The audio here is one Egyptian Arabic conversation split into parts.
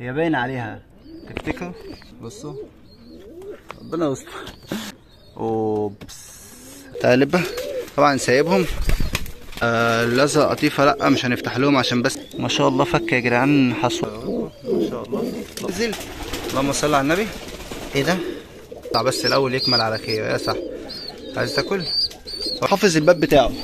هي باين عليها تفتكروا بصوا ربنا يستر اوبس تقلبة طبعا سايبهم آه لزق قطيفة لا مش هنفتح لهم عشان بس ما شاء الله فك يا جدعان حصوة ما شاء الله نزل اللهم صل على النبي ايه ده طلع بس الاول يكمل على خير يا صح عايز تاكل حافظ الباب بتاعه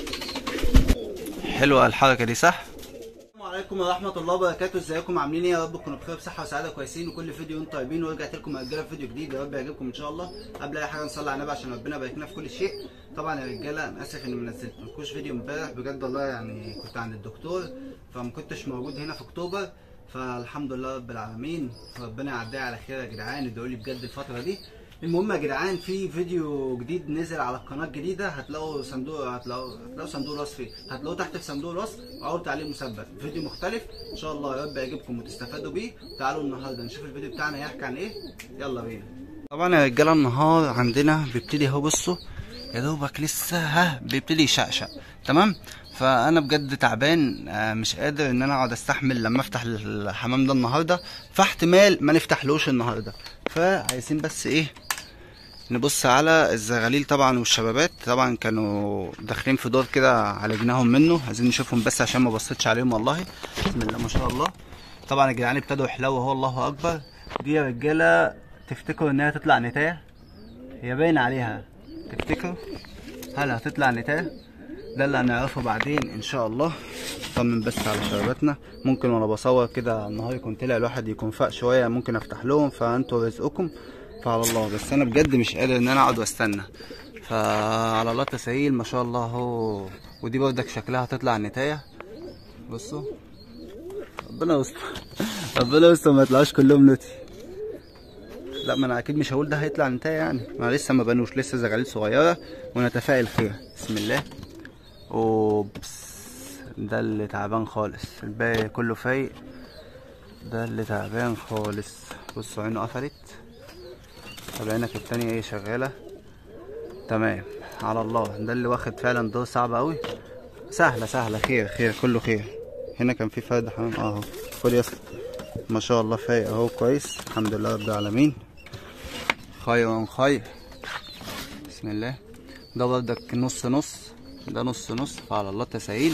حلوه الحركه دي صح السلام عليكم ورحمه الله وبركاته ازيكم عاملين ايه يا رب تكونوا بخير بصحه وسعاده كويسين وكل فيديو انتم طيبين ورجعت لكم يا رجاله في فيديو جديد يا رب يعجبكم ان شاء الله قبل اي حاجه نصلي على النبي عشان ربنا يبارك لنا في كل شيء طبعا يا رجاله انا اسف اني ما نزلتلكوش فيديو امبارح بجد والله يعني كنت عند الدكتور فما كنتش موجود هنا في اكتوبر فالحمد لله رب العالمين ربنا يعديها على خير يا جدعان ادعوا لي بجد الفتره دي المهم يا جدعان في فيديو جديد نزل على القناه الجديده هتلاقوا صندوق هتلاقوا هتلاقوا صندوق الوصف فيه هتلاقوه تحت في صندوق الوصف واول تعليق مثبت فيديو مختلف ان شاء الله يا رب يعجبكم وتستفادوا بيه تعالوا النهارده نشوف الفيديو بتاعنا يحكي عن ايه يلا بينا طبعا يا رجاله النهار عندنا بيبتدي اهو بصوا يا دوبك لسه ها بيبتدي يشقشق تمام فانا بجد تعبان آه، مش قادر ان انا اقعد استحمل لما افتح الحمام ده النهارده فاحتمال ما نفتحلوش النهارده فعايزين بس ايه نبص على الزغاليل طبعا والشبابات طبعا كانوا داخلين في دور كده عالجناهم منه عايزين نشوفهم بس عشان ما بصيتش عليهم والله بسم الله ما شاء الله طبعا الجدعان ابتدوا يحلوا اهو الله اكبر دي يا رجاله تفتكروا انها تطلع نتايه هي باين عليها تفتكروا هل هتطلع نتايه ده اللي هنعرفه بعدين ان شاء الله طمن بس على شباباتنا ممكن وانا بصور كده النهار يكون طلع الواحد يكون فاق شويه ممكن افتح لهم فانتوا رزقكم فعلى الله بس انا بجد مش قادر ان انا اقعد واستنى فعلى الله تسهيل ما شاء الله اهو ودي برضك شكلها هتطلع نتايه بصوا ربنا يستر ربنا يستر ما يطلعوش كلهم نوتي لا ما انا اكيد مش هقول ده هيطلع نتايه يعني ما لسه ما بنوش لسه زغاليل صغيره ونتفائل خير بسم الله اوبس ده اللي تعبان خالص الباقي كله فايق ده اللي تعبان خالص بصوا عينه قفلت طب عينك التانية ايه شغالة تمام على الله ده اللي واخد فعلا دور صعب اوي سهلة سهلة خير خير كله خير هنا كان في فرد حمام اهو خد يا اسطى ما شاء الله فايق اهو كويس الحمد لله رب العالمين خير خير بسم الله ده برضك نص نص ده نص نص فعلى الله تسهيل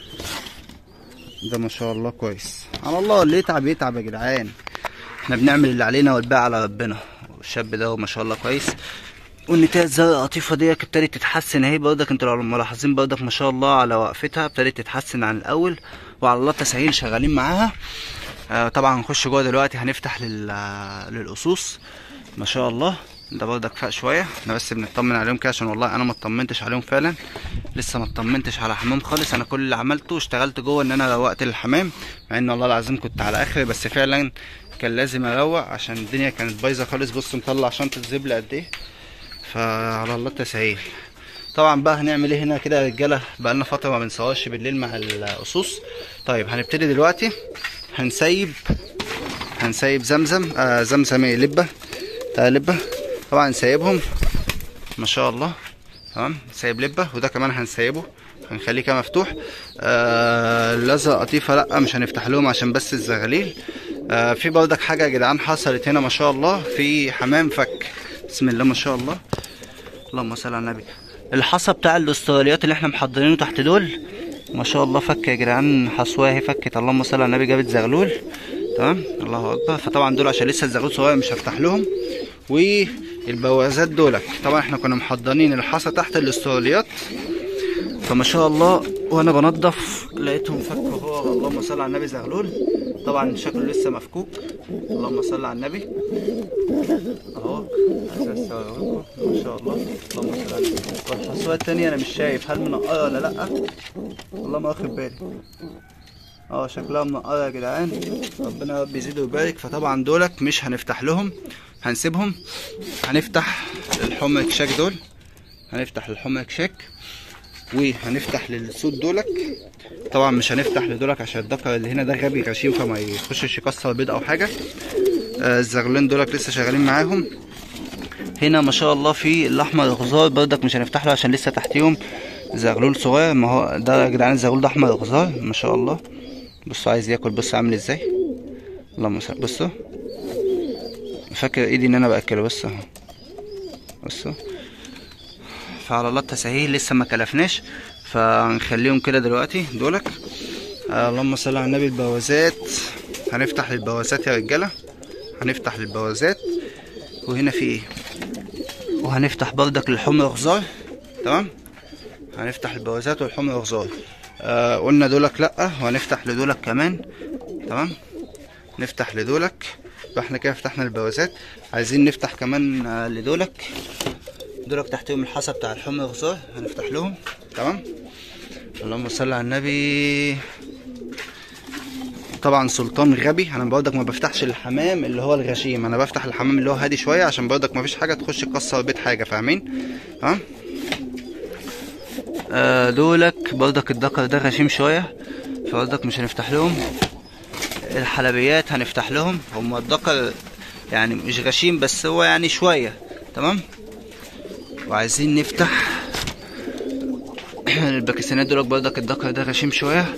ده ما شاء الله كويس على الله اللي يتعب يتعب يا جدعان احنا بنعمل اللي علينا والباقي على ربنا الشاب ده ما شاء الله كويس والنتاية الزرقاء اللطيفة دي ابتدت تتحسن اهي برضك انتوا لو ملاحظين برضك ما شاء الله على وقفتها ابتدت تتحسن عن الاول وعلى الله تسهيل شغالين معاها آه طبعا هنخش جوه دلوقتي هنفتح لل للقصوص ما شاء الله ده برضك فاق شويه احنا بس بنطمن عليهم كده عشان والله انا ما اطمنتش عليهم فعلا لسه ما اطمنتش على حمام خالص انا كل اللي عملته اشتغلت جوه ان انا روقت الحمام مع ان والله العظيم كنت على اخر بس فعلا كان لازم اروق عشان الدنيا كانت بايظه خالص بص مطلع شنطه زبله قد ايه فعلى الله التسهيل طبعا بقى هنعمل ايه هنا كده يا رجاله بقى لنا فتره ما بنصورش بالليل مع القصوص طيب هنبتدي دلوقتي هنسيب هنسيب زمزم آه زمزم ايه لبه تعال لبه طبعا سايبهم ما شاء الله تمام سايب لبه وده كمان هنسيبه هنخليه كده مفتوح آه لزق قطيفه لا مش هنفتح لهم عشان بس الزغاليل آه في برضك حاجه يا جدعان حصلت هنا ما شاء الله في حمام فك بسم الله ما شاء الله اللهم صل على النبي الحصى بتاع الاستراليات اللي احنا محضرينه تحت دول ما شاء الله فك يا جدعان حصواه اهي فكت اللهم صل على النبي جابت زغلول تمام الله اكبر فطبعا دول عشان لسه الزغلول صغير مش هفتح لهم والبوازات دولك طبعا احنا كنا محضرين الحصى تحت الاستراليات فما شاء الله وانا بنضف لقيتهم فكوا هو اللهم صل على النبي زغلول طبعا شكله لسه مفكوك اللهم صل على النبي اهو اساس ما شاء الله اللهم صل على النبي والحصوه التانية انا مش شايف هل منقره ولا لا والله ما واخد بالي اه شكلها منقره يا جدعان ربنا يا رب يزيد ويبارك فطبعا دولك مش هنفتح لهم هنسيبهم هنفتح الحمى كشاك دول هنفتح الحمى كشاك وهنفتح للسود دولك طبعا مش هنفتح لدولك عشان الدكر اللي هنا ده غبي غشيم فما يخشش يكسر بيض او حاجه آه الزغلين دولك لسه شغالين معاهم هنا ما شاء الله في الاحمر الغزار برضك مش هنفتح له عشان لسه تحتيهم زغلول صغير ما هو ده يا جدعان الزغلول ده احمر الغزار ما شاء الله بصوا عايز ياكل بص عامل ازاي اللهم صل بصوا فاكر ايدي ان انا باكله بص اهو بصوا فعلى الله التسهيل لسه ما كلفناش فهنخليهم كده دلوقتي دولك آه اللهم صل على النبي البوازات هنفتح للبوازات يا رجاله هنفتح للبوازات وهنا في ايه وهنفتح بردك للحمر غزار تمام هنفتح البوازات والحمر غزار آه قلنا دولك لا وهنفتح لدولك كمان تمام نفتح لدولك يبقى احنا كده فتحنا البوازات عايزين نفتح كمان آه لدولك دولك تحتهم الحصى بتاع الحمر غزار هنفتح لهم تمام اللهم صل على النبي طبعا سلطان غبي انا برضك ما بفتحش الحمام اللي هو الغشيم انا بفتح الحمام اللي هو هادي شويه عشان برضك ما فيش حاجه تخش تكسر بيت حاجه فاهمين ها آه دولك برضك الدكر ده غشيم شويه فبرضك مش هنفتح لهم الحلبيات هنفتح لهم هم الدكر يعني مش غشيم بس هو يعني شويه تمام وعايزين نفتح الباكستانيات دولك برضك الدكر ده غشيم شويه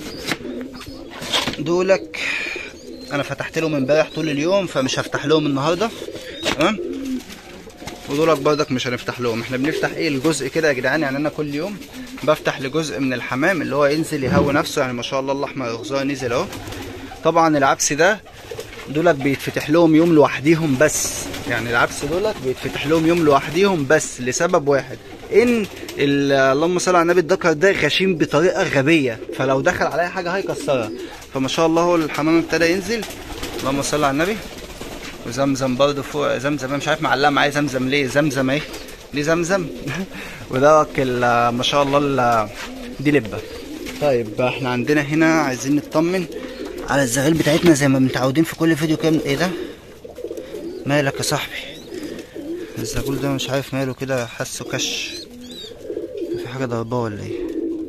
دولك انا فتحت لهم امبارح طول اليوم فمش هفتح لهم النهارده تمام ودولك برضك مش هنفتح لهم احنا بنفتح ايه الجزء كده يا جدعان يعني انا كل يوم بفتح لجزء من الحمام اللي هو ينزل يهوي نفسه يعني ما شاء الله الاحمر الغزال نزل اهو طبعا العدس ده دولك بيتفتح لهم يوم لوحديهم بس يعني العدس دولك بيتفتح لهم يوم لوحديهم بس لسبب واحد ان اللهم صل على النبي الدكر ده غشيم بطريقه غبيه فلو دخل عليها حاجه هيكسرها فما شاء الله هو الحمام ابتدى ينزل اللهم صل على النبي وزمزم برضه فوق زمزم مش عارف معلقه معايا زمزم ليه زمزم اهي ليه زمزم ودوك ما شاء الله دي لبه طيب احنا عندنا هنا عايزين نطمن على الزغال بتاعتنا زي ما متعودين في كل فيديو كام ايه ده مالك يا صاحبي الزغول ده مش عارف ماله كده حاسه كش في حاجه ضرباه ولا ايه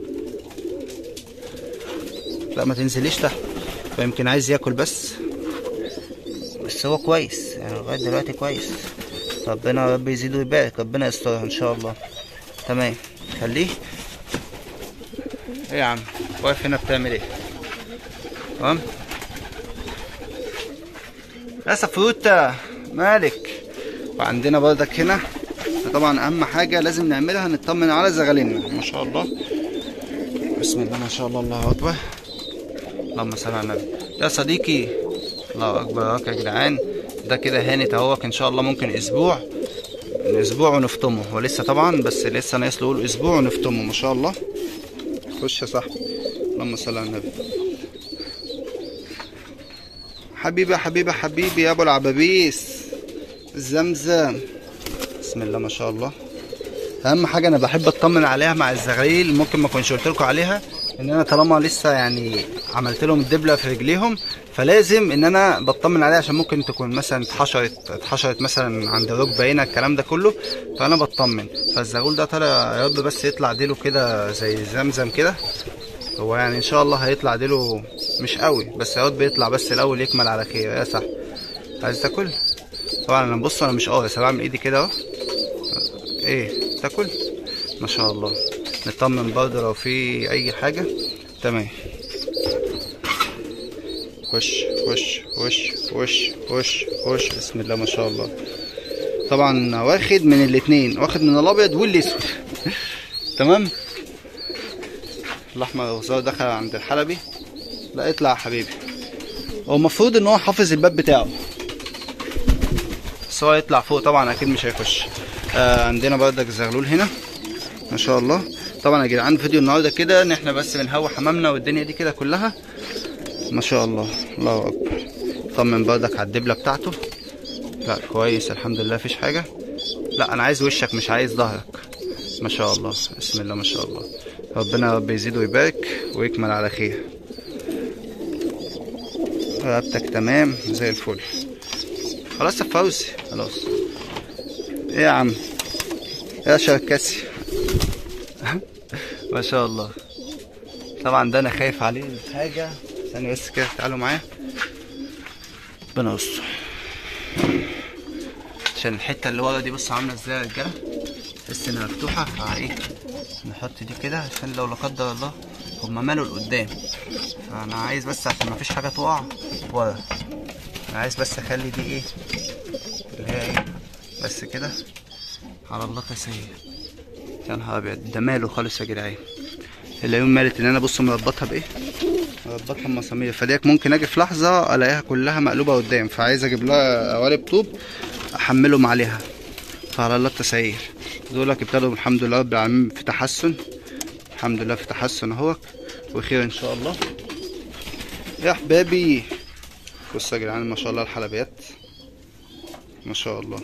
لا ما تنزليش تحت فيمكن عايز ياكل بس بس هو كويس يعني لغايه دلوقتي كويس ربنا رب يزيده ويبارك ربنا يسترها ان شاء الله تمام خليه ايه يا عم واقف هنا بتعمل ايه تمام يا سفروتة مالك وعندنا برضك هنا طبعا اهم حاجه لازم نعملها نطمن على زغالنا ما شاء الله بسم الله ما شاء الله الله اكبر اللهم صل على النبي يا صديقي الله اكبر يا جدعان ده كده هانت اهوك ان شاء الله ممكن اسبوع اسبوع ونفطمه هو لسه طبعا بس لسه ناقص له يقول اسبوع ونفطمه ما شاء الله خش يا صاحبي اللهم صل على النبي حبيبي حبيبي حبيبي يا ابو العبابيس زمزم بسم الله ما شاء الله اهم حاجه انا بحب اطمن عليها مع الزغاليل ممكن ما اكونش قلت لكم عليها ان انا طالما لسه يعني عملت لهم الدبله في رجليهم فلازم ان انا بطمن عليها عشان ممكن تكون مثلا اتحشرت اتحشرت مثلا عند الركبه هنا الكلام ده كله فانا بطمن فالزغول ده طالع يا رب بس يطلع ديله كده زي زمزم كده هو يعني ان شاء الله هيطلع ديله مش قوي بس يا رب يطلع بس الاول يكمل على خير يا صح عايز تاكل طبعا انا بص انا مش قارص انا بعمل ايدي كده اهو ايه تاكل ما شاء الله نطمن برضه لو في اي حاجه تمام وش وش وش وش وش وش بسم الله ما شاء الله طبعا واخد من الاتنين واخد من الابيض والاسود تمام الاحمر الغزال دخل عند الحلبي لا اطلع يا حبيبي هو المفروض ان هو حافظ الباب بتاعه بس هو يطلع فوق طبعا اكيد مش هيخش آه عندنا بردك زغلول هنا ما شاء الله طبعا يا جدعان فيديو النهارده كده ان احنا بس بنهوي حمامنا والدنيا دي كده كلها ما شاء الله الله اكبر طمن بردك على الدبله بتاعته لا كويس الحمد لله مفيش حاجه لا انا عايز وشك مش عايز ظهرك ما شاء الله بسم الله ما شاء الله ربنا رب يزيد ويبارك ويكمل على خير رقبتك تمام زي الفل خلاص يا فوزي خلاص ايه يا عم يا شركسي ما شاء الله طبعا ده انا خايف عليه حاجه ثانيه بس كده تعالوا معايا ربنا يستر عشان الحته اللي ورا دي بص عامله ازاي يا رجاله تحس انها مفتوحه فايه نحط دي كده عشان لو لا قدر الله هما مالوا لقدام فانا عايز بس عشان مفيش حاجه تقع ورا انا عايز بس اخلي دي ايه اللي هي ايه بس كده على الله تسير يا نهار ابيض ده ماله خالص يا جدعان العيون مالت ان انا بص مربطها بايه مربطها بمسامير فديك ممكن اجي في لحظه الاقيها كلها مقلوبه قدام فعايز اجيب لها قوالب طوب احملهم عليها فعلى الله التسعير دولك ابتدوا الحمد لله رب العالمين في تحسن الحمد لله في تحسن اهوك وخير ان شاء الله يا احبابي بصوا يا جدعان ما شاء الله الحلبيات ما شاء الله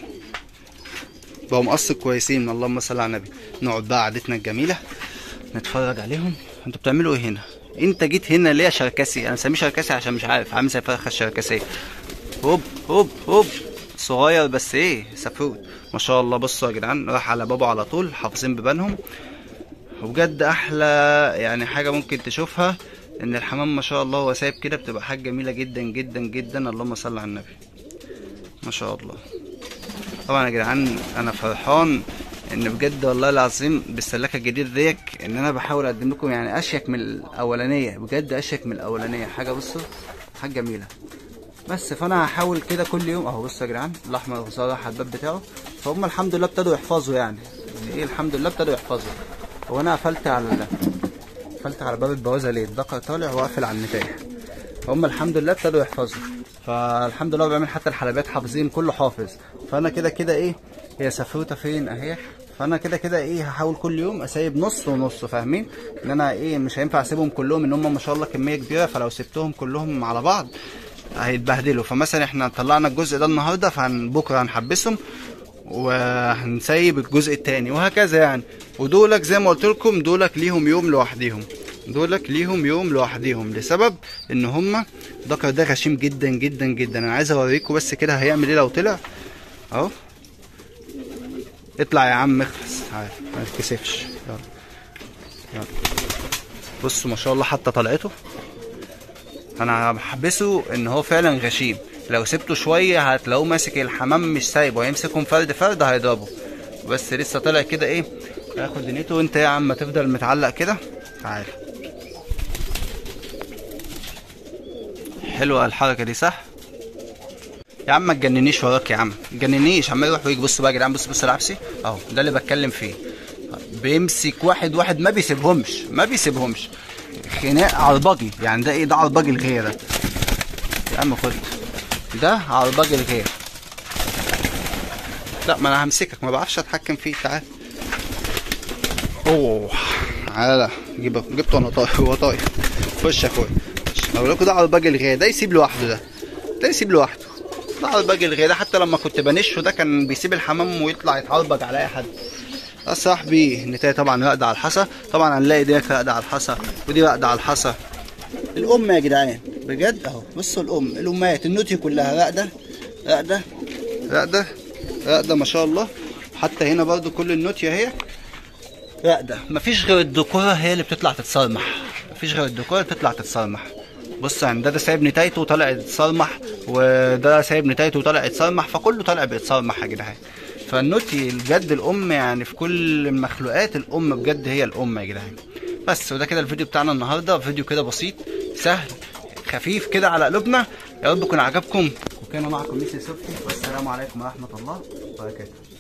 بقوا مقص كويسين اللهم صل على النبي نقعد بقى قعدتنا الجميله نتفرج عليهم انتوا بتعملوا ايه هنا انت جيت هنا ليه يا شركسي انا مسميه شركسي عشان مش عارف عامل زي الفرخه الشركسيه هوب هوب هوب صغير بس ايه سفروت ما شاء الله بصوا يا جدعان راح على بابه على طول حافظين ببانهم وبجد احلى يعني حاجه ممكن تشوفها ان الحمام ما شاء الله هو سايب كده بتبقى حاجه جميله جدا جدا جدا اللهم صل على النبي ما شاء الله طبعا يا جدعان انا فرحان ان بجد والله العظيم بالسلاكه الجديد ديك ان انا بحاول اقدم لكم يعني اشيك من الاولانيه بجد اشيك من الاولانيه حاجه بصوا حاجه جميله بس فانا هحاول كده كل يوم اهو بصوا يا جدعان الاحمر بصراحه على الباب بتاعه فهم الحمد لله ابتدوا يحفظوا يعني يعني ايه الحمد لله ابتدوا يحفظوا وانا قفلت على قفلت على باب البوازه ليه الدقه طالع واقفل على النتايه هم الحمد لله ابتدوا يحفظوا فالحمد لله بعمل حتى الحلبات حافظين كله حافظ فانا كده كده ايه هي سفروته فين اهي فانا كده كده ايه هحاول كل يوم اسيب نص ونص فاهمين ان انا ايه مش هينفع اسيبهم كلهم ان هم ما شاء الله كميه كبيره فلو سبتهم كلهم على بعض هيتبهدلوا فمثلا احنا طلعنا الجزء ده النهارده فبكره هنحبسهم وهنسيب الجزء التاني وهكذا يعني ودولك زي ما قلت لكم دولك ليهم يوم لوحديهم دولك ليهم يوم لوحديهم لسبب ان هما الذكر ده غشيم جدا جدا جدا انا عايز اوريكم بس كده هيعمل ايه لو طلع اهو اطلع يا عم اخلص عارف ما تتكسفش يلا يلا بصوا ما شاء الله حتى طلعته انا بحبسه ان هو فعلا غشيم لو سبته شويه هتلاقوه ماسك الحمام مش سايبه هيمسكهم فرد فرد هيضربه بس لسه طالع كده ايه هياخد دنيته وانت يا عم تفضل متعلق كده تعال حلوه الحركه دي صح يا عم ما تجننيش وراك يا عم ما تجننيش عمال يروح ويجي بص بقى يا جدعان بص بص العبسي اهو ده اللي بتكلم فيه بيمسك واحد واحد ما بيسيبهمش ما بيسيبهمش خناق عربجي يعني ده ايه ده عربجي الغيره يا عم خد ده عربجي الغير لا ما انا همسكك ما بعرفش اتحكم فيه تعال اوه تعالى جيب جبته وانا طاير هو طاير خش يا اخويا اقول لكم ده عربجي الغير ده يسيب لوحده ده ده يسيب لوحده ده عربجي الغير ده حتى لما كنت بنشه ده كان بيسيب الحمام ويطلع يتعربج على اي حد يا صاحبي النتايه طبعا راقده على الحصى طبعا هنلاقي ديك راقده على الحصى ودي راقده على الحصى الام يا جدعان بجد اهو بصوا الام الامهات النوتي كلها راقده راقده راقده راقده ما شاء الله حتى هنا برضو كل النوتيا اهي راقده مفيش غير الدكوره هي اللي بتطلع تتصرمح مفيش غير الدكوره بتطلع تتصرمح بص يعني ده ده سايب نتايته وطالع يتصرمح وده سايب نتايته وطالع يتصرمح فكله طالع بيتصرمح يا جدعان فالنوتي بجد الام يعني في كل المخلوقات الام بجد هي الام يا جدعان بس وده كده الفيديو بتاعنا النهارده فيديو كده بسيط سهل خفيف كده على قلوبنا يا رب يكون عجبكم وكان معكم ميسي صبحي والسلام عليكم ورحمه الله وبركاته